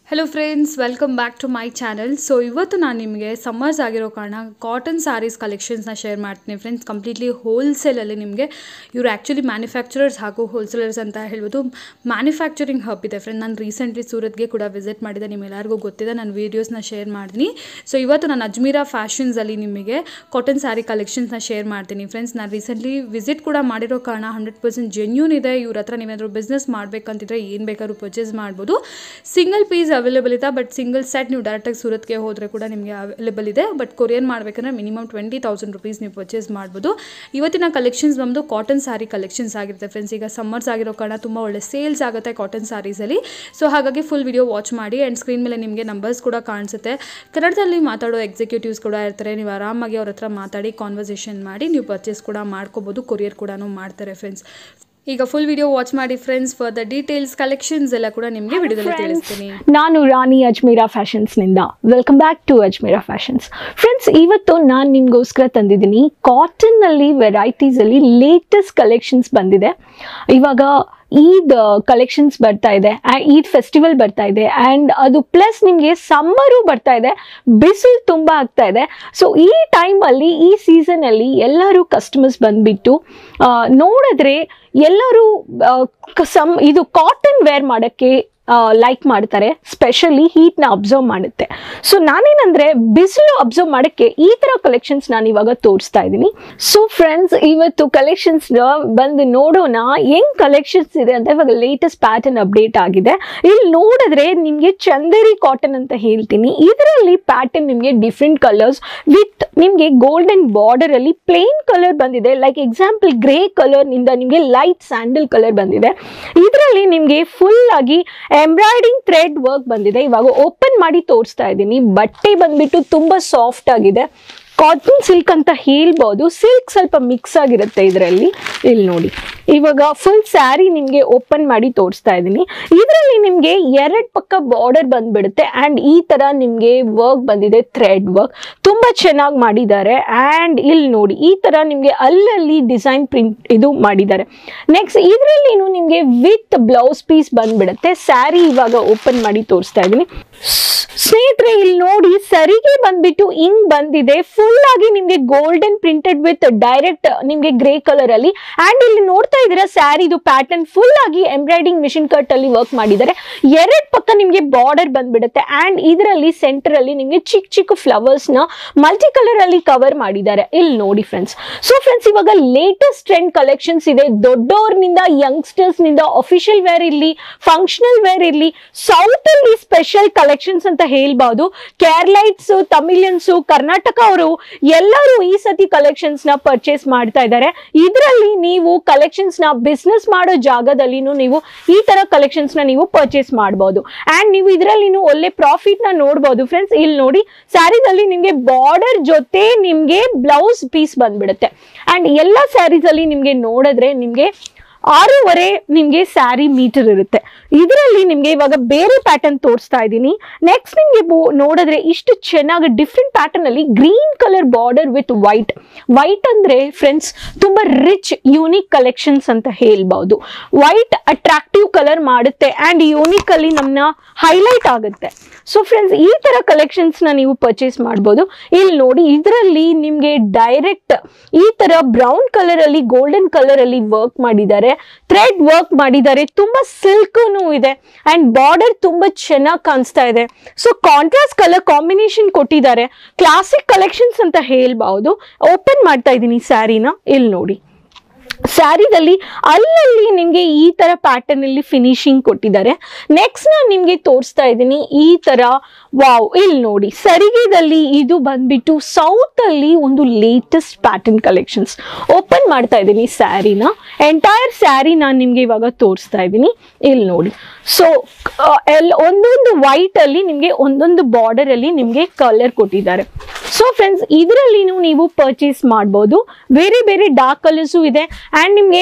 hello friends welcome back to my channel so ಇವತ್ತು ನಾನು ನಿಮಗೆ ಸಮ್ಮರ್ಸ್ ಆಗಿರೋ ಕಾರಣ ಕಾಟನ್ ಸ್ಯಾರೀಸ್ ಕಲೆಕ್ಷನ್ಸ್ನ ಶೇರ್ ಮಾಡ್ತೀನಿ ಫ್ರೆಂಡ್ಸ್ ಕಂಪ್ಲೀಟ್ಲಿ ಹೋಲ್ಸೇಲಲ್ಲಿ ನಿಮಗೆ ಇವರು ಆ್ಯಕ್ಚುಲಿ ಮ್ಯಾನುಫ್ಯಾಕ್ಚರರ್ಸ್ ಹಾಗೂ ಹೋಲ್ಸೇಲರ್ಸ್ ಅಂತ ಹೇಳ್ಬೋದು ಮ್ಯಾನುಫ್ಯಾಕ್ಚರಿಂಗ್ ಹಬ್ ಇದೆ ಫ್ರೆಂಡ್ ನಾನು ರೀಸೆಂಟ್ಲಿ ಸೂರತ್ಗೆ ಕೂಡ ವಿಸಿಟ್ ಮಾಡಿದೆ ನಿಮ್ಮೆಲ್ಲರಿಗೂ ಗೊತ್ತಿದೆ ನಾನು ವೀಡಿಯೋಸ್ನ ಶೇರ್ ಮಾಡ್ತೀನಿ ಸೊ ಇವತ್ತು ನಾನು ಅಜ್ಮೀರಾ ಫ್ಯಾಷನ್ಸಲ್ಲಿ ನಿಮಗೆ ಕಾಟನ್ ಸ್ಯಾರಿ ಕಲೆಕ್ಷನ್ಸ್ನ ಶೇರ್ ಮಾಡ್ತೀನಿ ಫ್ರೆಂಡ್ಸ್ ನಾನು ರೀಸೆಂಟ್ಲಿ ವಿಸಿಟ್ ಕೂಡ ಮಾಡಿರೋ ಕಾರಣ ಹಂಡ್ರೆಡ್ ಪರ್ಸೆಂಟ್ ಜೆನ್ಯೂನ್ ಇದೆ ಇವ್ರ ಹತ್ರ ನೀವೇನಾದರೂ ಬಿಸ್ನೆಸ್ ಮಾಡಬೇಕಂತಿದ್ರೆ ಏನು ಬೇಕಾದ್ರೂ ಪರ್ಚೇಸ್ ಮಾಡ್ಬೋದು ಸಿಂಗಲ್ ಪೀಸ್ ಅವೈಲೇಬಲ್ ಇದೆ ಬಟ್ ಸಿಂಗಲ್ ಸೆಟ್ ನೀವು ಡೈರೆಕ್ಟಾಗಿ ಸೂರತ್ಗೆ ಹೋದರೆ ಕೂಡ ನಿಮಗೆ ಅವೈಲೇಬಲ್ ಇದೆ ಬಟ್ ಕೊರಿಯರ್ ಮಾಡಬೇಕಂದ್ರೆ ಮಿನಿಮಮ್ ಟ್ವೆಂಟಿ ತೌಸಂಡ್ ರುಪೀಸ್ ನೀವು ಪರ್ಚೇಸ್ ಮಾಡ್ಬೋದು ಇವತ್ತಿನ ಕಲೆಕ್ಷನ್ಸ್ ಬಂದು ಕಾಟನ್ ಸ್ಯಾರಿ ಕಲೆಕ್ಷನ್ಸ್ ಆಗಿರುತ್ತೆ ಫ್ರೆಂಡ್ಸ್ ಈಗ ಸಮ್ಮರ್ಸ್ ಆಗಿರೋ ಕಾರಣ ತುಂಬ ಒಳ್ಳೆ ಸೇಲ್ಸ್ ಆಗುತ್ತೆ ಕಾಟನ್ ಸ್ಯಾರೀಸಲ್ಲಿ ಸೊ ಹಾಗಾಗಿ ಫುಲ್ ವಿಡಿಯೋ ವಾಚ್ ಮಾಡಿ ಆ್ಯಂಡ್ ಸ್ಕ್ರೀನ್ ಮೇಲೆ ನಿಮಗೆ ನಂಬರ್ಸ್ ಕೂಡ ಕಾಣಿಸುತ್ತೆ ಕನ್ನಡದಲ್ಲಿ ಮಾತಾಡೋ ಎಕ್ಸಿಕ್ಯೂಟಿವ್ಸ್ ಕೂಡ ಇರ್ತಾರೆ ನೀವು ಆರಾಮಾಗಿ ಅವ್ರ ಹತ್ರ ಮಾತಾಡಿ ಕಾನ್ವರ್ಸೇಷನ್ ಮಾಡಿ ನೀವು ಪರ್ಚೇಸ್ ಕೂಡ ಮಾಡ್ಕೋಬೋದು ಕೊರಿಯರ್ ಕೂಡ ಮಾಡ್ತಾರೆ ಫ್ರೆಂಡ್ಸ್ ಈಗ ಫುಲ್ ವಿಡಿಯೋ ವಾಚ್ ಮಾಡಿ friends for the details collections ಎಲ್ಲ ಕೂಡ ನಿಮಗೆ ವಿಡಿಯೋದಲ್ಲಿ ತಿಳಿಸ್ತೀನಿ ನಾನು ರಾಣಿ ಅಜ್ಮೀರಾ ಫ್ಯಾಷನ್ಸ್ನಿಂದ welcome back to Ajmera fashions friends ಇವತ್ತು ನಾನು ನಿಮಗೋಸ್ಕರ ತಂದಿದ್ದೀನಿ ಕಾಟನ್ನಲ್ಲಿ ವೆರೈಟೀಸಲ್ಲಿ ಲೇಟೆಸ್ಟ್ ಕಲೆಕ್ಷನ್ಸ್ ಬಂದಿದೆ ಇವಾಗ ಈದ್ ಕಲೆಕ್ಷನ್ಸ್ ಬರ್ತಾ ಇದೆ ಆ- ಈದ್ ಫೆಸ್ಟಿವಲ್ ಬರ್ತಾ ಇದೆ ಆ್ಯಂಡ್ ಅದು ಪ್ಲಸ್ ನಿಮಗೆ ಸಮ್ಮರು ಬರ್ತಾ ಇದೆ ಬಿಸಿಲು ತುಂಬ ಆಗ್ತಾ ಇದೆ ಸೊ ಈ ಟೈಮಲ್ಲಿ ಈ ಸೀಸನಲ್ಲಿ ಎಲ್ಲರೂ ಕಸ್ಟಮರ್ಸ್ ಬಂದ್ಬಿಟ್ಟು ಆ, ನೋಡಿದ್ರೆ ಎಲ್ಲರೂ ಆ, ಕ- ಸಮ್ ಇದು ಕಾಟನ್ ವೇರ್ ಮಾಡೋಕ್ಕೆ ಲೈಕ್ ಮಾಡ್ತಾರೆ ಸ್ಪೆಷಲಿ ಹೀಟ್ನ ಅಬ್ಸರ್ವ್ ಮಾಡುತ್ತೆ ಸೊ ನಾನೇನಂದ್ರೆ ಬಿಸಿಲು ಅಬ್ಸರ್ವ್ ಮಾಡೋಕ್ಕೆ ಈ ಥರ ಕಲೆಕ್ಷನ್ಸ್ ನಾನು ಇವಾಗ ತೋರಿಸ್ತಾ ಇದ್ದೀನಿ ಸೊ ಫ್ರೆಂಡ್ಸ್ ಇವತ್ತು ಕಲೆಕ್ಷನ್ಸ್ ಬಂದು ನೋಡೋಣ ಹೆಂಗ್ ಕಲೆಕ್ಷನ್ಸ್ ಇದೆ ಅಂತ ಇವಾಗ ಲೇಟೆಸ್ಟ್ ಪ್ಯಾಟರ್ನ್ ಅಪ್ಡೇಟ್ ಆಗಿದೆ ಇಲ್ಲಿ ನೋಡಿದ್ರೆ ನಿಮಗೆ ಚಂದೇರಿ ಕಾಟನ್ ಅಂತ ಹೇಳ್ತೀನಿ ಇದರಲ್ಲಿ ಪ್ಯಾಟರ್ನ್ ನಿಮಗೆ ಡಿಫ್ರೆಂಟ್ ಕಲರ್ಸ್ ವಿತ್ ನಿಮಗೆ ಗೋಲ್ಡನ್ ಬಾರ್ಡರ್ ಅಲ್ಲಿ ಪ್ಲೇನ್ ಕಲರ್ ಬಂದಿದೆ ಲೈಕ್ ಎಕ್ಸಾಂಪಲ್ ಗ್ರೇ ಕಲರ್ ನಿಂದ ನಿಮಗೆ ಲೈಟ್ ಸ್ಯಾಂಡಲ್ ಕಲರ್ ಬಂದಿದೆ ಇದರಲ್ಲಿ ನಿಮಗೆ ಫುಲ್ ಆಗಿ ಎಂಬ್ರಾಯ್ಡಿಂಗ್ ಥ್ರೆಡ್ ವರ್ಕ್ ಬಂದಿದೆ ಇವಾಗ ಓಪನ್ ಮಾಡಿ ತೋರಿಸ್ತಾ ಇದ್ದೀನಿ ಬಟ್ಟೆ ಬಂದ್ಬಿಟ್ಟು ತುಂಬಾ ಸಾಫ್ಟ್ ಆಗಿದೆ ಕಾಟನ್ ಸಿಲ್ಕ್ ಅಂತ ಹೇಳ್ಬೋದು ಸಿಲ್ಕ್ ಸ್ವಲ್ಪ ಮಿಕ್ಸ್ ಆಗಿರುತ್ತೆ ಇದರಲ್ಲಿ ಇಲ್ಲಿ ನೋಡಿ ಇವಾಗ ಫುಲ್ ಸ್ಯಾರಿ ನಿಮಗೆ ಓಪನ್ ಮಾಡಿ ತೋರಿಸ್ತಾ ಇದ್ದೀನಿ ಇದರಲ್ಲಿ ನಿಮಗೆ ಎರಡು ಪಕ್ಕ ಬಾರ್ಡರ್ ಬಂದ್ಬಿಡುತ್ತೆ ಆ್ಯಂಡ್ ಈ ಥರ ನಿಮಗೆ ವರ್ಕ್ ಬಂದಿದೆ ಥ್ರೆಡ್ ವರ್ಕ್ ತುಂಬ ಚೆನ್ನಾಗಿ ಮಾಡಿದ್ದಾರೆ ಆ್ಯಂಡ್ ಇಲ್ಲಿ ನೋಡಿ ಈ ಥರ ನಿಮಗೆ ಅಲ್ಲಲ್ಲಿ ಡಿಸೈನ್ ಪ್ರಿಂಟ್ ಇದು ಮಾಡಿದ್ದಾರೆ ನೆಕ್ಸ್ಟ್ ಇದರಲ್ಲಿ ನಿಮಗೆ ವಿತ್ ಬ್ಲೌಸ್ ಪೀಸ್ ಬಂದ್ಬಿಡುತ್ತೆ ಸ್ಯಾರಿ ಇವಾಗ ಓಪನ್ ಮಾಡಿ ತೋರಿಸ್ತಾ ಇದ್ದೀನಿ ಸ್ನೇಹಿತರೆ ಇಲ್ಲಿ ನೋಡಿ ಸರಿಗೆ ಬಂದ್ಬಿಟ್ಟು ಹಿಂಗ್ ಬಂದಿದೆ ಫುಲ್ ಆಗಿ ನಿಮ್ಗೆ ಗೋಲ್ಡನ್ ಪ್ರಿಂಟೆಡ್ ವಿತ್ ಡೈರೆಕ್ಟ್ ನಿಮ್ಗೆ ಗ್ರೇ ಕಲರ್ ಅಲ್ಲಿ ಅಂಡ್ ಇಲ್ಲಿ ನೋಡ್ತಾ ಇದ್ದೀರಾ ಸ್ಯಾರಿದು ಪ್ಯಾಟರ್ನ್ ಫುಲ್ ಆಗಿ ಎಂಬ್ರಾಯ್ಡಿಂಗ್ ಮಿಷಿನ್ ಕಟ್ ಅಲ್ಲಿ ವರ್ಕ್ ಮಾಡಿದ್ದಾರೆ ಎರಡ್ ಪಕ್ಕ ನಿಮ್ಗೆ ಬಾರ್ಡರ್ ಬಂದ್ಬಿಡುತ್ತೆ ಅಂಡ್ ಇದರಲ್ಲಿ ಸೆಂಟರ್ ಅಲ್ಲಿ ನಿಮ್ಗೆ ಚಿಕ್ಕ ಚಿಕ್ಕ ಫ್ಲವರ್ಸ್ ನ ಮಲ್ಟಿ ಕಲರ್ ಅಲ್ಲಿ ಕವರ್ ಮಾಡಿದ್ದಾರೆ ಇಲ್ಲಿ ನೋಡಿ ಫ್ರೆಂಡ್ಸ್ ಸೊ ಫ್ರೆಂಡ್ಸ್ ಇವಾಗ ಲೇಟೆಸ್ಟ್ ಟ್ರೆಂಡ್ ಕಲೆಕ್ಷನ್ಸ್ ಇದೆ ದೊಡ್ಡವ್ರನಿಂದ ಯಂಗ್ಸ್ಟರ್ಸ್ ನಿಂದ ಅಫಿಷಿಯಲ್ ವೇರ್ ಇರ್ಲಿ ಫಂಕ್ಷನಲ್ ವೇರ್ ಇರ್ಲಿ ಸೌತ್ ಅಲ್ಲಿ ಸ್ಪೆಷಲ್ ಕಲೆಕ್ಷನ್ಸ್ ಅಂತ ಹೇಳ್ಬಹುದು ಕೇರಳೈಟ್ಸ್ ತಮಿಳಿಯನ್ಸ್ ಕರ್ನಾಟಕ ಅವರು ಎಲ್ಲರೂ ಈ ಸತಿ ಕಲೆಕ್ಷನ್ಸ್ ನ ಪರ್ಚೇಸ್ ಮಾಡ್ತಾ ಇದ್ದಾರೆ ಇದರಲ್ಲಿ ನೀವು ಕಲೆಕ್ಷನ್ಸ್ ನ ಬಿಸ್ನೆಸ್ ಮಾಡೋ ಜಾಗದಲ್ಲಿ ನೀವು ಈ ತರ ಕಲೆಕ್ಷನ್ಸ್ ನ ನೀವು ಪರ್ಚೇಸ್ ಮಾಡಬಹುದು ಅಂಡ್ ನೀವು ಇದರಲ್ಲಿ ಒಳ್ಳೆ ಪ್ರಾಫಿಟ್ ನ ನೋಡಬಹುದು ಫ್ರೆಂಡ್ಸ್ ಇಲ್ಲಿ ನೋಡಿ ಸ್ಯಾರಿದಲ್ಲಿ ನಿಮ್ಗೆ ಬಾರ್ಡರ್ ಜೊತೆ ನಿಮ್ಗೆ ಬ್ಲೌಸ್ ಪೀಸ್ ಬಂದ್ಬಿಡುತ್ತೆ ಅಂಡ್ ಎಲ್ಲ ಸ್ಯಾರೀಸ್ ಅಲ್ಲಿ ನಿಮ್ಗೆ ನೋಡಿದ್ರೆ ನಿಮ್ಗೆ ಆರೂವರೆ ನಿಮ್ಗೆ ಸ್ಯಾರಿ ಮೀಟರ್ ಇರುತ್ತೆ ಇದರಲ್ಲಿ ನಿಮ್ಗೆ ಇವಾಗ ಬೇರೆ ಪ್ಯಾಟರ್ನ್ ತೋರಿಸ್ತಾ ಇದ್ದೀನಿ ನೆಕ್ಸ್ಟ್ ನಿಮ್ಗೆ ಬೋ- ನೋಡಿದ್ರೆ ಇಷ್ಟು ಚೆನ್ನಾಗಿ ಡಿಫ್ರೆಂಟ್ ಪ್ಯಾಟರ್ನ್ ಅಲ್ಲಿ green colour border with white white ಅಂದ್ರೆ ಫ್ರೆಂಡ್ಸ್ ತುಂಬಾ ರಿಚ್ ಯೂನಿಕ್ ಕಲೆಕ್ಷನ್ಸ್ ಅಂತ ಹೇಳ್ಬಹುದು ವೈಟ್ ಅಟ್ರಾಕ್ಟಿವ್ ಕಲರ್ ಮಾಡುತ್ತೆ ಅಂಡ್ ಯೂನಿಕ್ ಅಲ್ಲಿ ನಮ್ಮನ್ನ ಹೈಲೈಟ್ ಆಗುತ್ತೆ ಸೊ ಫ್ರೆಂಡ್ಸ್ ಈ ತರ ಕಲೆಕ್ಷನ್ಸ್ ನ ನೀವು ಪರ್ಚೇಸ್ ಮಾಡ್ಬೋದು ಇಲ್ಲಿ ನೋಡಿ ಇದರಲ್ಲಿ ನಿಮ್ಗೆ ಡೈರೆಕ್ಟ್ ಈ ತರ ಬ್ರೌನ್ ಕಲರ್ ಅಲ್ಲಿ ಗೋಲ್ಡನ್ ಕಲರ್ ಅಲ್ಲಿ ವರ್ಕ್ ಮಾಡಿದ್ದಾರೆ ಥ್ರೆಡ್ ವರ್ಕ್ ಮಾಡಿದ್ದಾರೆ ತುಂಬಾ ಸಿಲ್ಕೂನು ಇದೆ ಅಂಡ್ ಬಾರ್ಡರ್ ತುಂಬಾ ಚೆನ್ನಾಗಿ ಕಾಣಿಸ್ತಾ ಇದೆ ಸೊ ಕಾಂಟ್ರಾಸ್ಟ್ ಕಲರ್ ಕಾಂಬಿನೇಷನ್ ಕೊಟ್ಟಿದ್ದಾರೆ ಕ್ಲಾಸಿಕ್ ಕಲೆಕ್ಷನ್ಸ್ ಅಂತ ಹೇಳ್ಬಹುದು ಓಪನ್ ಮಾಡ್ತಾ ಇದ್ದೀನಿ ಸ್ಯಾರಿನ ಇಲ್ಲಿ ನೋಡಿ ಸ್ಯಾರಿದಲ್ಲಿ ಅಲ್ಲಲ್ಲಿ ನಿಮಗೆ ಈ ತರ ಪ್ಯಾಟರ್ನ್ ಅಲ್ಲಿ ಫಿನಿಶಿಂಗ್ ಕೊಟ್ಟಿದ್ದಾರೆ ನೆಕ್ಸ್ಟ್ ನಾನು ನಿಮ್ಗೆ ತೋರಿಸ್ತಾ ಇದ್ದೀನಿ ಈ ತರ ವಾವ್ ಇಲ್ಲಿ ನೋಡಿ ಸರಿಗೆದಲ್ಲಿ ಇದು ಬಂದ್ಬಿಟ್ಟು ಸೌತ್ ಅಲ್ಲಿ ಒಂದು ಲೇಟೆಸ್ಟ್ ಪ್ಯಾಟರ್ನ್ ಕಲೆಕ್ಷನ್ಸ್ ಓಪನ್ ಮಾಡ್ತಾ ಇದ್ದೀನಿ ಸ್ಯಾರಿನ ಎಂಟೈರ್ ಸ್ಯಾರಿ ನಾನು ನಿಮ್ಗೆ ಇವಾಗ ತೋರಿಸ್ತಾ ಇದ್ದೀನಿ ಇಲ್ಲಿ ನೋಡಿ ಸೊ ಎಲ್ ಒಂದೊಂದು ವೈಟ್ ಅಲ್ಲಿ ನಿಮಗೆ ಒಂದೊಂದು ಬಾರ್ಡರ್ ಅಲ್ಲಿ ನಿಮಗೆ ಕಲರ್ ಕೊಟ್ಟಿದ್ದಾರೆ ಸೊ ಫ್ರೆಂಡ್ಸ್ ಇದರಲ್ಲಿ ನೀವು ಪರ್ಚೇಸ್ ಮಾಡ್ಬೋದು ಬೇರೆ ಬೇರೆ ಡಾರ್ಕ್ ಕಲರ್ಸು ಇದೆ ಆ್ಯಂಡ್ ನಿಮಗೆ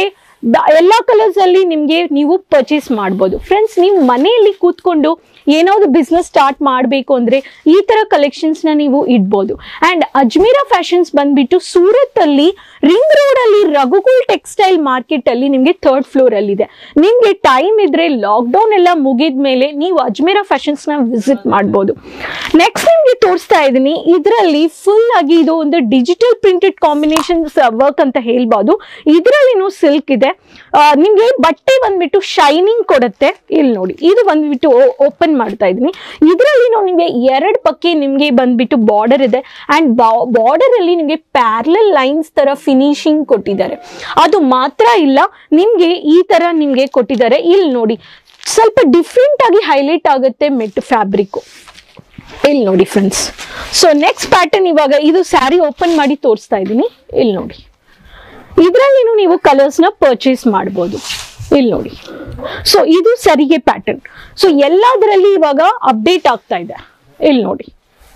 ಬ- ಎಲ್ಲಾ ಕಲರ್ಸ್ ಅಲ್ಲಿ ನಿಮ್ಗೆ ನೀವು ಪರ್ಚೇಸ್ ಮಾಡ್ಬೋದು ಫ್ರೆಂಡ್ಸ್ ನೀವು ಮನೆಯಲ್ಲಿ ಕೂತ್ಕೊಂಡು ಏನಾದ್ರು ಬಿಸ್ನೆಸ್ ಸ್ಟಾರ್ಟ್ ಮಾಡಬೇಕು ಅಂದ್ರೆ ಈ ತರ ಕಲೆಕ್ಷನ್ಸ್ ನ ನೀವು ಇಡ್ಬೋದು ಅಂಡ್ ಅಜ್ಮೀರಾ ಫ್ಯಾಷನ್ಸ್ ಬಂದ್ಬಿಟ್ಟು ಸೂರತ್ ಅಲ್ಲಿ ರಿಂಗ್ ರೋಡ್ ಅಲ್ಲಿ ರಘುಕುಲ್ ಟೆಕ್ಸ್ಟೈಲ್ ಮಾರ್ಕೆಟ್ ಅಲ್ಲಿ ನಿಮ್ಗೆ ಥರ್ಡ್ ಫ್ಲೋರ್ ಅಲ್ಲಿ ಇದೆ ನಿಮ್ಗೆ ಟೈಮ್ ಇದ್ರೆ ಲಾಕ್ಡೌನ್ ಎಲ್ಲ ಮುಗಿದ ಮೇಲೆ ನೀವು ಅಜ್ಮೀರಾ ಫ್ಯಾಷನ್ಸ್ ನ ವಿಸಿಟ್ ಮಾಡ್ಬೋದು ನೆಕ್ಸ್ಟ್ ನಿಮ್ಗೆ ತೋರಿಸ್ತಾ ಇದ್ದೀನಿ ಇದರಲ್ಲಿ ಫುಲ್ ಆಗಿ ಇದು ಒಂದು ಡಿಜಿಟಲ್ ಪ್ರಿಂಟೆಡ್ ಕಾಂಬಿನೇಷನ್ ವರ್ಕ್ ಅಂತ ಹೇಳ್ಬೋದು ಇದರಲ್ಲಿನೂ ಸಿಲ್ಕ್ ಇದೆ ಆ, ನಿಮ್ಗೆ ಬಟ್ಟೆ ಬಂದ್ಬಿಟ್ಟು ಶೈನಿಂಗ್ ಕೊಡುತ್ತೆ ಇಲ್ಲಿ ನೋಡಿ ಇದು ಬಂದ್ಬಿಟ್ಟು ಓಪನ್ ಮಾಡ್ತಾ ಇದೀನಿ ಇದರಲ್ಲಿನೂ ನಿಮ್ಗೆ ಎರಡು ಪಕ್ಕೆ ನಿಮ್ಗೆ ಬಂದ್ಬಿಟ್ಟು ಬಾರ್ಡರ್ ಇದೆ ಅಂಡ್ ಬಾರ್ಡರ್ ಅಲ್ಲಿ ನಿಮ್ಗೆ ಪ್ಯಾರಲಲ್ ಲೈನ್ಸ್ ತರ ಫಿನಿಶಿಂಗ್ ಕೊಟ್ಟಿದ್ದಾರೆ ಅದು ಮಾತ್ರ ಇಲ್ಲ ನಿಮ್ಗೆ ಈ ತರ ನಿಮ್ಗೆ ಕೊಟ್ಟಿದ್ದಾರೆ ಇಲ್ಲಿ ನೋಡಿ ಸ್ವಲ್ಪ ಡಿಫ್ರೆಂಟ್ ಆಗಿ ಹೈಲೈಟ್ ಆಗುತ್ತೆ ಮೆಟ್ ಫ್ಯಾಬ್ರಿಕ್ ಇಲ್ಲಿ ನೋಡಿ ಫ್ರೆಂಡ್ಸ್ ಸೊ ನೆಕ್ಸ್ಟ್ ಪ್ಯಾಟರ್ನ್ ಇವಾಗ ಇದು ಸ್ಯಾರಿ ಓಪನ್ ಮಾಡಿ ತೋರಿಸ್ತಾ ಇದ್ದೀನಿ ಇಲ್ಲಿ ನೋಡಿ ಇದರಲ್ಲಿನೂ ನೀವು ಕಲರ್ಸ್ ನ ಪರ್ಚೇಸ್ ಮಾಡ್ಬೋದು ಇಲ್ಲಿ ನೋಡಿ ಸೊ ಇದು ಸರಿಗೆ ಪ್ಯಾಟರ್ನ್ ಸೊ ಎಲ್ಲದರಲ್ಲಿ ಇವಾಗ ಅಪ್ಡೇಟ್ ಆಗ್ತಾ ಇದೆ ಇಲ್ಲಿ ನೋಡಿ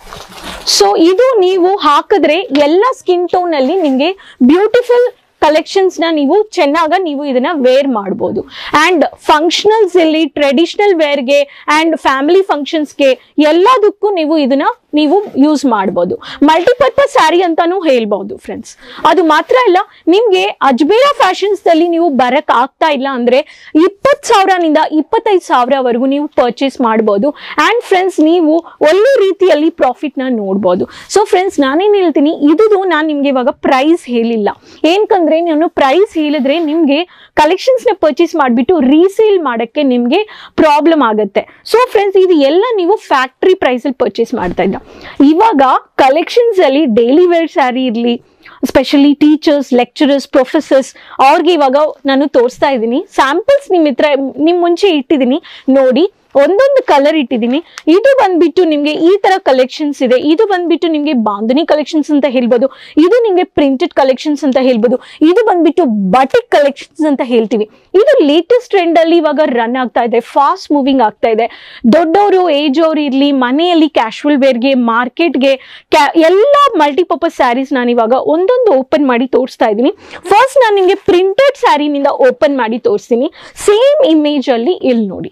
ಸೊ ಇದು ನೀವು ಹಾಕಿದ್ರೆ ಎಲ್ಲ ಸ್ಕಿನ್ ಟೋನ್ ಅಲ್ಲಿ ನಿಮ್ಗೆ ಬ್ಯೂಟಿಫುಲ್ ಕಲೆಕ್ಷನ್ಸ್ ನ ನೀವು ಚೆನ್ನಾಗ ನೀವು ಇದನ್ನ ವೇರ್ ಮಾಡ್ಬೋದು ಅಂಡ್ ಫಂಕ್ಷನಲ್ಸ್ ಇಲ್ಲಿ ಟ್ರೆಡಿಷನಲ್ ವೇರ್ಗೆ ಅಂಡ್ ಫ್ಯಾಮಿಲಿ ಫಂಕ್ಷನ್ಸ್ಗೆ ಎಲ್ಲದಕ್ಕೂ ನೀವು ಇದನ್ನ ನೀವು ಯೂಸ್ ಮಾಡ್ಬೋದು ಮಲ್ಟಿಪರ್ಪಸ್ ಸ್ಯಾರಿ ಅಂತಾನೂ ಹೇಳ್ಬಹುದು ಫ್ರೆಂಡ್ಸ್ ಅದು ಮಾತ್ರ ಇಲ್ಲ ನಿಮ್ಗೆ ಅಜ್ಮೇರಾ ಫ್ಯಾಷನ್ಸ್ ದಲ್ಲಿ ನೀವು ಬರಕ್ ಆಗ್ತಾ ಇಲ್ಲ ಅಂದ್ರೆ ಇಪ್ಪತ್ ಸಾವಿರನಿಂದ ಇಪ್ಪತ್ತೈದು ಸಾವಿರವರೆಗೂ ನೀವು ಪರ್ಚೇಸ್ ಮಾಡ್ಬೋದು ಅಂಡ್ ಫ್ರೆಂಡ್ಸ್ ನೀವು ಒಳ್ಳೆ ರೀತಿಯಲ್ಲಿ ಪ್ರಾಫಿಟ್ ನ ನೋಡ್ಬೋದು ಸೊ ಫ್ರೆಂಡ್ಸ್ ನಾನೇನ್ ಹೇಳ್ತೀನಿ ಇದು ನಾನು ನಿಮ್ಗೆ ಇವಾಗ ಪ್ರೈಸ್ ಹೇಳಿಲ್ಲ ಏನ್ಕಂದ್ರೆ ನಾನು ಪ್ರೈಸ್ ಹೇಳಿದ್ರೆ ನಿಮ್ಗೆ ಕಲೆಕ್ಷನ್ಸ್ ನ ಪರ್ಚೇಸ್ ಮಾಡಿಬಿಟ್ಟು ರೀಸೇಲ್ ಮಾಡಕ್ಕೆ ನಿಮ್ಗೆ ಪ್ರಾಬ್ಲಮ್ ಆಗುತ್ತೆ ಸೊ ಫ್ರೆಂಡ್ಸ್ ಇದು ಎಲ್ಲ ನೀವು ಫ್ಯಾಕ್ಟ್ರಿ ಪ್ರೈಸ್ ಅಲ್ಲಿ ಪರ್ಚೇಸ್ ಮಾಡ್ತಾ ಇದ್ದ ಇವಾಗ ಕಲೆಕ್ಷನ್ಸ್ ಅಲ್ಲಿ ಡೈಲಿ ವೇರ್ ಸ್ಯಾರಿ ಇರ್ಲಿ ಸ್ಪೆಷಲಿ ಟೀಚರ್ಸ್ ಲೆಕ್ಚರರ್ಸ್ ಪ್ರೊಫೆಸರ್ಸ್ ಅವ್ರಿಗೆ ಇವಾಗ ನಾನು ತೋರಿಸ್ತಾ ಇದ್ದೀನಿ ಸ್ಯಾಂಪಲ್ಸ್ ನಿಮ್ಮ ಹತ್ರ ನಿಮ್ ಮುಂಚೆ ಇಟ್ಟಿದ್ದೀನಿ ನೋಡಿ ಒಂದೊಂದು ಕಲರ್ ಇಟ್ಟಿದ್ದೀನಿ ಇದು ಬಂದ್ಬಿಟ್ಟು ನಿಮ್ಗೆ ಈ ತರ ಕಲೆಕ್ಷನ್ಸ್ ಇದೆ ಇದು ಬಂದ್ಬಿಟ್ಟು ನಿಮ್ಗೆ ಬಾಂಧನಿ ಕಲೆಕ್ಷನ್ಸ್ ಅಂತ ಹೇಳ್ಬೋದು ಇದು ನಿಮ್ಗೆ ಪ್ರಿಂಟೆಡ್ ಕಲೆಕ್ಷನ್ಸ್ ಅಂತ ಹೇಳ್ಬೋದು ಇದು ಬಂದ್ಬಿಟ್ಟು ಬಟಿಕ್ ಕಲೆಕ್ಷನ್ಸ್ ಅಂತ ಹೇಳ್ತೀವಿ ಇದು ಲೇಟೆಸ್ಟ್ ಟ್ರೆಂಡ್ ಅಲ್ಲಿ ಇವಾಗ ರನ್ ಆಗ್ತಾ ಇದೆ ಫಾಸ್ಟ್ ಮೂವಿಂಗ್ ಆಗ್ತಾ ಇದೆ ದೊಡ್ಡವರು ಏಜ್ ಅವ್ರು ಇರ್ಲಿ ಮನೆಯಲ್ಲಿ ಕ್ಯಾಶುವಲ್ ವೇರ್ಗೆ ಮಾರ್ಕೆಟ್ಗೆ ಎಲ್ಲ ಮಲ್ಟಿಪರ್ಪಸ್ ಸ್ಯಾರೀಸ್ ನಾನು ಇವಾಗ ಒಂದೊಂದು ಓಪನ್ ಮಾಡಿ ತೋರಿಸ್ತಾ ಇದ್ದೀನಿ ಫಸ್ಟ್ ನಾನು ನಿಮಗೆ ಪ್ರಿಂಟೆಡ್ ಸ್ಯಾರಿನಿಂದ ಓಪನ್ ಮಾಡಿ ತೋರಿಸ್ತೀನಿ ಸೇಮ್ ಇಮೇಜ್ ಅಲ್ಲಿ ಇಲ್ಲಿ ನೋಡಿ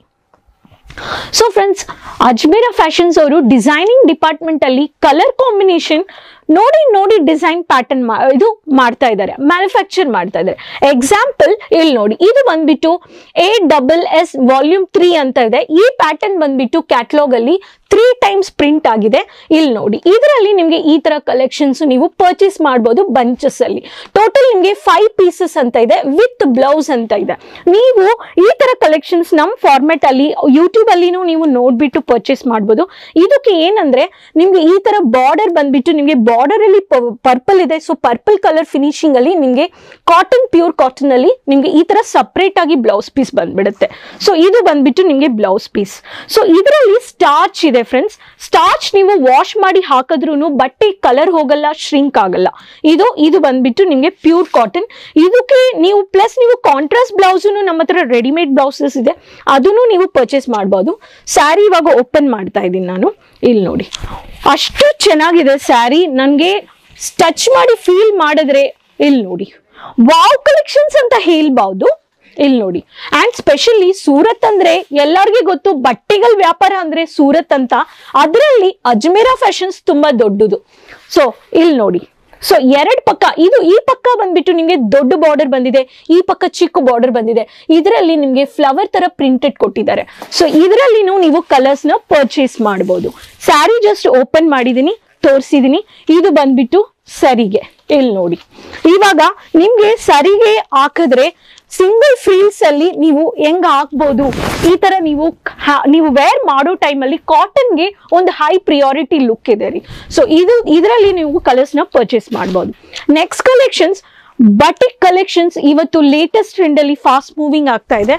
ಸೊ ಫ್ರೆಂಡ್ಸ್ ಅಜ್ಮೇರಾ ಫ್ಯಾಷನ್ಸ್ ಅವರು ಡಿಸೈನಿಂಗ್ ಡಿಪಾರ್ಟ್ಮೆಂಟ್ ಅಲ್ಲಿ ಕಲರ್ ಕಾಂಬಿನೇಷನ್ ನೋಡಿ ನೋಡಿ ಡಿಸೈನ್ ಪ್ಯಾಟರ್ನ್ ಇದು ಮಾಡ್ತಾ ಇದ್ದಾರೆ ಮ್ಯಾನುಫ್ಯಾಕ್ಚರ್ ಮಾಡ್ತಾ ಇದ್ದಾರೆ ಎಕ್ಸಾಂಪಲ್ ಇಲ್ಲಿ ನೋಡಿ ಇದು ಬಂದ್ಬಿಟ್ಟು A double S volume three ಅಂತ ಇದೆ ಈ ಪ್ಯಾಟರ್ನ್ ಬಂದ್ಬಿಟ್ಟು ಕ್ಯಾಟ್ಲಾಗ್ ಅಲ್ಲಿ ತ್ರೀ ಟೈಮ್ಸ್ ಪ್ರಿಂಟ್ ಆಗಿದೆ ಇಲ್ಲಿ ನೋಡಿ ಇದರಲ್ಲಿ ನಿಮಗೆ ಈ ತರ ಕಲೆಕ್ಷನ್ಸ್ ನೀವು ಪರ್ಚೇಸ್ ಮಾಡ್ಬೋದು ಬಂಚಸ್ ಅಲ್ಲಿ ಟೋಟಲ್ ನಿಮಗೆ ಫೈವ್ ಪೀಸಸ್ ಅಂತ ಇದೆ ವಿತ್ ಬ್ಲೌಸ್ ಅಂತ ಇದೆ ನೀವು ಈ ತರ ಕಲೆಕ್ಷನ್ಸ್ ನಮ್ ಫಾರ್ಮೆಟ್ ಅಲ್ಲಿ ಯೂಟ್ಯೂಬ್ ಅಲ್ಲಿನೂ ನೀವು ನೋಡ್ಬಿಟ್ಟು ಪರ್ಚೇಸ್ ಮಾಡ್ಬೋದು ಇದಕ್ಕೆ ಏನಂದ್ರೆ ನಿಮ್ಗೆ ಈ ತರ ಬಾರ್ಡರ್ ಬಂದ್ಬಿಟ್ಟು ನಿಮ್ಗೆ ಬಾರ್ಡರ್ ಅಲ್ಲಿ ಪರ್ಪಲ್ ಇದೆ ಸೊ ಪರ್ಪಲ್ ಕಲರ್ ಫಿನಿಶಿಂಗ್ ಅಲ್ಲಿ ನಿಮ್ಗೆ ಕಾಟನ್ ಪ್ಯೂರ್ ಕಾಟನ್ ಅಲ್ಲಿ ನಿಮ್ಗೆ ಈ ತರ ಸಪ್ರೇಟ್ ಆಗಿ ಬ್ಲೌಸ್ ಪೀಸ್ ಬಂದ್ಬಿಡುತ್ತೆ ಸೊ ಇದು ಬಂದ್ಬಿಟ್ಟು ನಿಮ್ಗೆ ಬ್ಲೌಸ್ ಪೀಸ್ ಸೊ ಇದರಲ್ಲಿ ಸ್ಟಾರ್ಚ್ ಇದೆ ಫ್ರೆಂಡ್ಸ್ ಸ್ಟಾರ್ಚ್ ನೀವು ವಾಶ್ ಮಾಡಿ ಹಾಕಿದ್ರು ಬಟ್ಟೆ ಕಲರ್ ಹೋಗಲ್ಲ ಶ್ರಿಂಕ್ ಆಗಲ್ಲ ಇದು ಇದು ಬಂದ್ಬಿಟ್ಟು ನಿಮ್ಗೆ ಪ್ಯೂರ್ ಕಾಟನ್ ಇದಕ್ಕೆ ನೀವು ಪ್ಲಸ್ ನೀವು ಕಾಂಟ್ರಾಸ್ಟ್ ಬ್ಲೌಸ್ ನಮ್ಮ ಹತ್ರ ರೆಡಿಮೇಡ್ ಬ್ಲೌಸಸ್ ಇದೆ ಅದನ್ನು ನೀವು ಪರ್ಚೇಸ್ ಮಾಡ್ಬೋದು ಸ್ಯಾರಿ ಇವಾಗ ಓಪನ್ ಮಾಡ್ತಾ ಇದ್ದೀನಿ ನಾನು ಇಲ್ಲಿ ನೋಡಿ ಅಷ್ಟು ಚೆನ್ನಾಗಿದೆ ಸ್ಯಾರಿ ನನಗೆ ಟಚ್ ಮಾಡಿ ಫೀಲ್ ಮಾಡಿದ್ರೆ ಇಲ್ಲಿ ನೋಡಿ ವಾವ್ ಕಲೆಕ್ಷನ್ಸ್ ಅಂತ ಹೇಳ್ಬಹುದು ಇಲ್ಲಿ ನೋಡಿ ಅಂಡ್ ಸ್ಪೆಷಲಿ ಸೂರತ್ ಅಂದ್ರೆ ಎಲ್ಲರಿಗೂ ಗೊತ್ತು ಬಟ್ಟೆಗಳ ವ್ಯಾಪಾರ ಅಂದ್ರೆ ಸೂರತ್ ಅಂತ ಅದರಲ್ಲಿ ಅಜ್ಮೇರಾ ಫ್ಯಾಷನ್ಸ್ ತುಂಬಾ ದೊಡ್ಡದು ಸೊ ಇಲ್ಲಿ ನೋಡಿ ಸೊ ಎರಡ್ ಪಕ್ಕ ಇದು ಈ ಪಕ್ಕ ಬಂದ್ಬಿಟ್ಟು ನಿಮ್ಗೆ ದೊಡ್ಡ ಬಾರ್ಡರ್ ಬಂದಿದೆ ಈ ಪಕ್ಕ ಚಿಕ್ಕ ಬಾರ್ಡರ್ ಬಂದಿದೆ ಇದರಲ್ಲಿ ನಿಮ್ಗೆ ಫ್ಲವರ್ ತರ ಪ್ರಿಂಟೆಡ್ ಕೊಟ್ಟಿದ್ದಾರೆ ಸೊ ಇದರಲ್ಲಿನೂ ನೀವು ಕಲರ್ಸ್ ನ ಪರ್ಚೇಸ್ ಮಾಡಬಹುದು ಸ್ಯಾರಿ ಜಸ್ಟ್ ಓಪನ್ ಮಾಡಿದೀನಿ ತೋರಿಸಿದೀನಿ ಇದು ಬಂದ್ಬಿಟ್ಟು ಸರಿಗೆ ಇಲ್ಲಿ ನೋಡಿ ಇವಾಗ ನಿಮ್ಗೆ ಸರಿಗೆ ಹಾಕಿದ್ರೆ ಸಿಂಗಲ್ ಫ್ರೀಲ್ಸ್ ಅಲ್ಲಿ ನೀವು ಹೆಂಗ್ ಹಾಕ್ಬೋದು ಈ ತರ ನೀವು ಹಾ- ನೀವು ವೇರ್ ಮಾಡೋ ಟೈಮಲ್ಲಿ ಕಾಟನ್ಗೆ ಒಂದು ಹೈ ಪ್ರಿಯಾರಿಟಿ ಲುಕ್ ಇದೆ ರೀ ಸೊ ಇದು ಇದರಲ್ಲಿ ನೀವು ಕಲರ್ಸ್ ನ ಪರ್ಚೇಸ್ ಮಾಡ್ಬೋದು ನೆಕ್ಸ್ಟ್ ಕಲೆಕ್ಷನ್ಸ್ ಬಟಿಕ್ ಕಲೆಕ್ಷನ್ಸ್ ಇವತ್ತು ಲೇಟೆಸ್ಟ್ ಟ್ರೆಂಡ್ ಅಲ್ಲಿ ಫಾಸ್ಟ್ ಮೂವಿಂಗ್ ಆಗ್ತಾ ಇದೆ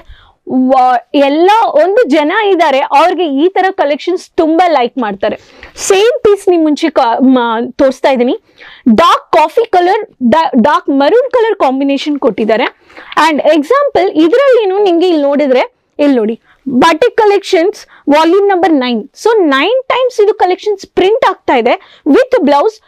ವ- ಎಲ್ಲ ಒಂದು ಜನ ಇದ್ದಾರೆ ಅವ್ರಿಗೆ ಈ ತರ ಕಲೆಕ್ಷನ್ಸ್ ತುಂಬಾ ಲೈಕ್ ಮಾಡ್ತಾರೆ ಸೇಮ್ ಪೀಸ್ ನಿಮ್ ಮುಂಚೆ ಕಾ- ಮ- ತೋರಿಸ್ತಾ ಇದ್ದೀನಿ dark coffee colour dark maroon colour combination ಕೊಟ್ಟಿದ್ದಾರೆ ಅಂಡ್ ಎಕ್ಸಾಂಪಲ್ ಇದರಲ್ಲಿನೂ ನಿಮ್ಗೆ ಇಲ್ಲಿ ನೋಡಿದ್ರೆ ಇಲ್ಲಿ ನೋಡಿ batik collections volume number nine so nine times ಇದು ಕಲೆಕ್ಷನ್ಸ್ ಪ್ರಿಂಟ್ ಆಗ್ತಾ ಇದೆ with blouse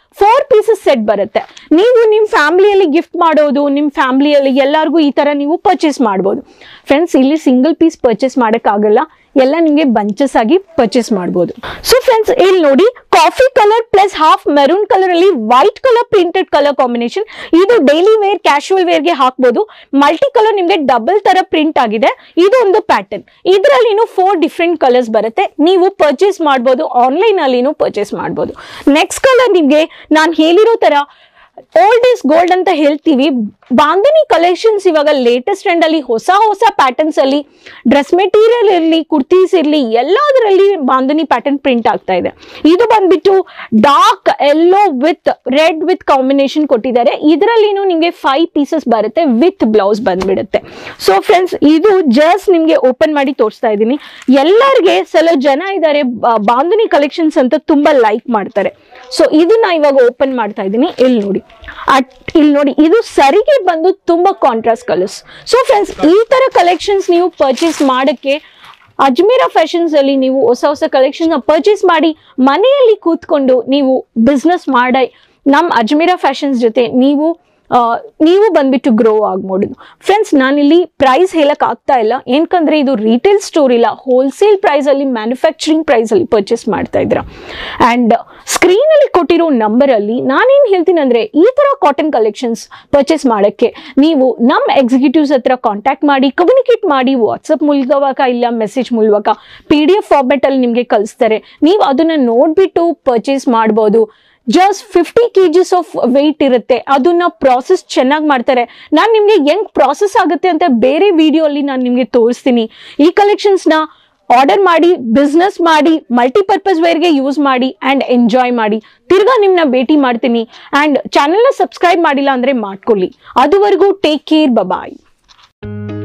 four pieces set ಬರುತ್ತೆ ನೀವು ನಿಮ್ಮ ಫ್ಯಾಮಿಲಿಯಲ್ಲಿ ಗಿಫ್ಟ್ ಮಾಡೋದು ನಿಮ್ಮ ಫ್ಯಾಮಿಲಿಯಲ್ಲಿ ಎಲ್ಲರಿಗೂ ಈ ತರ ನೀವು ಪರ್ಚೇಸ್ ಮಾಡ್ಬೋದು ಫ್ರೆಂಡ್ಸ್ ಇಲ್ಲಿ ಸಿಂಗಲ್ ಪೀಸ್ ಪರ್ಚೇಸ್ ಮಾಡೋಕ್ಕಾಗಲ್ಲ ಎಲ್ಲ ನಿಮಗೆ ಬಂಚಸ್ ಆಗಿ ಪರ್ಚೇಸ್ ಮಾಡ್ಬೋದು ಸೊ ಫ್ರೆಂಡ್ಸ್ ಇಲ್ಲಿ ನೋಡಿ coffee colour plus half maroon colour ಅಲ್ಲಿ white colour printed colour combination ಇದು ಡೈಲಿ ವೇರ್ ಕ್ಯಾಶುವಲ್ ವೇರ್ಗೆ ಹಾಕ್ಬೋದು ಮಲ್ಟಿ ಕಲರ್ ನಿಮಗೆ ಡಬಲ್ ತರ ಪ್ರಿಂಟ್ ಆಗಿದೆ ಇದು ಒಂದು ಪ್ಯಾಟರ್ನ್ ಇದರಲ್ಲಿ ಫೋರ್ ಡಿಫ್ರೆಂಟ್ ಕಲರ್ಸ್ ಬರುತ್ತೆ ನೀವು ಪರ್ಚೇಸ್ ಮಾಡ್ಬೋದು ಆನ್ಲೈನ್ ಅಲ್ಲಿನೂ ಪರ್ಚೇಸ್ ಮಾಡ್ಬೋದು ನೆಕ್ಸ್ಟ್ ಕಲರ್ ನಿಮಗೆ ನಾನು ಹೇಳಿರೋ ತರ ಓಲ್ಡ್ ಇಸ್ ಗೋಲ್ಡ್ ಅಂತ ಹೇಳ್ತೀವಿ ಬಾಂಧನಿ ಕಲೆಕ್ಷನ್ಸ್ ಇವಾಗ ಲೇಟೆಸ್ಟ್ ಟ್ರೆಂಡ್ ಅಲ್ಲಿ ಹೊಸ ಹೊಸ ಪ್ಯಾಟರ್ನ್ಸ್ ಅಲ್ಲಿ ಡ್ರೆಸ್ ಮೆಟೀರಿಯಲ್ ಇರಲಿ ಕುರ್ತೀಸ್ ಇರಲಿ ಎಲ್ಲದರಲ್ಲಿ ಬಾಂಧನಿ ಪ್ಯಾಟರ್ನ್ ಪ್ರಿಂಟ್ ಆಗ್ತಾ ಇದೆ ಇದು ಬಂದ್ಬಿಟ್ಟು dark yellow with red with combination ಕೊಟ್ಟಿದ್ದಾರೆ ಇದರಲ್ಲಿನೂ ನಿಮಗೆ ಫೈವ್ ಪೀಸಸ್ ಬರುತ್ತೆ ವಿತ್ ಬ್ಲೌಸ್ ಬಂದ್ಬಿಡುತ್ತೆ ಸೊ ಫ್ರೆಂಡ್ಸ್ ಇದು ಜಸ್ಟ್ ನಿಮಗೆ ಓಪನ್ ಮಾಡಿ ತೋರಿಸ್ತಾ ಇದ್ದೀನಿ ಎಲ್ಲರಿಗೆ ಸಲ ಜನ ಇದ್ದಾರೆ ಬಾಂಧನಿ ಕಲೆಕ್ಷನ್ಸ್ ಅಂತ ತುಂಬಾ ಲೈಕ್ ಮಾಡ್ತಾರೆ ಸೊ ಇದನ್ನ ಇವಾಗ ಓಪನ್ ಮಾಡ್ತಾ ಇದ್ದೀನಿ ಇಲ್ಲಿ ನೋಡಿ ಅಟ್ ಇಲ್ಲಿ ನೋಡಿ ಇದು ಸರಿಗೆ ಬಂದು ತುಂಬಾ ಕಾಂಟ್ರಾಸ್ಟ್ ಕಲರ್ಸ್ ಸೊ ಫ್ರೆಂಡ್ಸ್ ಈ ತರ ಕಲೆಕ್ಷನ್ಸ್ ನೀವು ಪರ್ಚೇಸ್ ಮಾಡಕ್ಕೆ ಅಜ್ಮೀರಾ ಫ್ಯಾಷನ್ಸ್ ಅಲ್ಲಿ ನೀವು ಹೊಸ ಹೊಸ ಕಲೆಕ್ಷನ್ ಪರ್ಚೇಸ್ ಮಾಡಿ ಮನೆಯಲ್ಲಿ ಕೂತ್ಕೊಂಡು ನೀವು ಬಿಸ್ನೆಸ್ ಮಾಡಿ ನಮ್ಮ ಅಜ್ಮೀರಾ ಫ್ಯಾಷನ್ಸ್ ಜೊತೆ ನೀವು ಆ, ನೀವು ಬಂದ್ಬಿಟ್ಟು ಗ್ರೋ ಆಗ್ಬೋದು ಫ್ರೆಂಡ್ಸ್ ನಾನಿಲ್ಲಿ ಪ್ರೈಸ್ ಹೇಳಕ್ ಆಗ್ತಾ ಇಲ್ಲ ಏನಕಂದ್ರೆ ಇದು ರಿಟೇಲ್ ಸ್ಟೋರ್ ಇಲ್ಲ ಹೋಲ್ಸೇಲ್ ಪ್ರೈಸ್ ಅಲ್ಲಿ ಮ್ಯಾನುಫ್ಯಾಕ್ಚರಿಂಗ್ ಪ್ರೈಸ್ ಅಲ್ಲಿ ಪರ್ಚೇಸ್ ಮಾಡ್ತಾ ಇದ್ರ ಅಂಡ್ ಸ್ಕ್ರೀನ್ ಅಲ್ಲಿ ಕೊಟ್ಟಿರೋ ನಂಬರ್ ಅಲ್ಲಿ ನಾನೇನ್ ಹೇಳ್ತೀನಿ ಅಂದ್ರೆ ಈ ತರ ಕಾಟನ್ ಕಲೆಕ್ಷನ್ಸ್ ಪರ್ಚೇಸ್ ಮಾಡಕ್ಕೆ ನೀವು ನಮ್ಮ ಎಕ್ಸಿಕ್ಯೂಟಿವ್ಸ್ ಹತ್ರ ಕಾಂಟ್ಯಾಕ್ಟ್ ಮಾಡಿ ಕಮ್ಯುನಿಕೇಟ್ ಮಾಡಿ ವಾಟ್ಸಪ್ ಮೂಲಕ ಇಲ್ಲ ಮೆಸೇಜ್ ಮೂಲಕ ಪಿ ಡಿ ಎಫ್ ಫಾರ್ಮೆಟ್ ಅಲ್ಲಿ ನಿಮಗೆ ಕಳಿಸ್ತಾರೆ ನೀವು ಅದನ್ನ ನೋಡ್ಬಿಟ್ಟು ಪರ್ಚೇಸ್ ಮಾಡ್ಬೋದು just fifty K Gs of weight ಇರುತ್ತೆ ಅದನ್ನ ಪ್ರಾಸೆಸ್ ಚೆನ್ನಾಗಿ ಮಾಡ್ತಾರೆ ನಾನು ನಿಮಗೆ ಹೆಂಗ್ ಪ್ರಾಸೆಸ್ ಆಗುತ್ತೆ ಅಂತ ಬೇರೆ ವಿಡಿಯೋ ಅಲ್ಲಿ ನಾನು ನಿಮಗೆ ತೋರಿಸ್ತೀನಿ ಈ ಕಲೆಕ್ಷನ್ಸ್ನ ಆರ್ಡರ್ ಮಾಡಿ ಬಿಸ್ನೆಸ್ ಮಾಡಿ ಮಲ್ಟಿಪರ್ಪಸ್ ವೇರ್ಗೆ ಯೂಸ್ ಮಾಡಿ ಆ್ಯಂಡ್ ಎಂಜಾಯ್ ಮಾಡಿ ತಿರ್ಗಾ ನಿಮ್ಮನ್ನ ಭೇಟಿ ಮಾಡ್ತೀನಿ ಆ್ಯಂಡ್ ಚಾನೆಲ್ನ ಸಬ್ಸ್ಕ್ರೈಬ್ ಮಾಡಿಲ್ಲ ಅಂದರೆ ಮಾಡ್ಕೊಳ್ಳಿ ಅದುವರೆಗೂ ಟೇಕ್ ಕೇರ್ ಬಬಾಯ್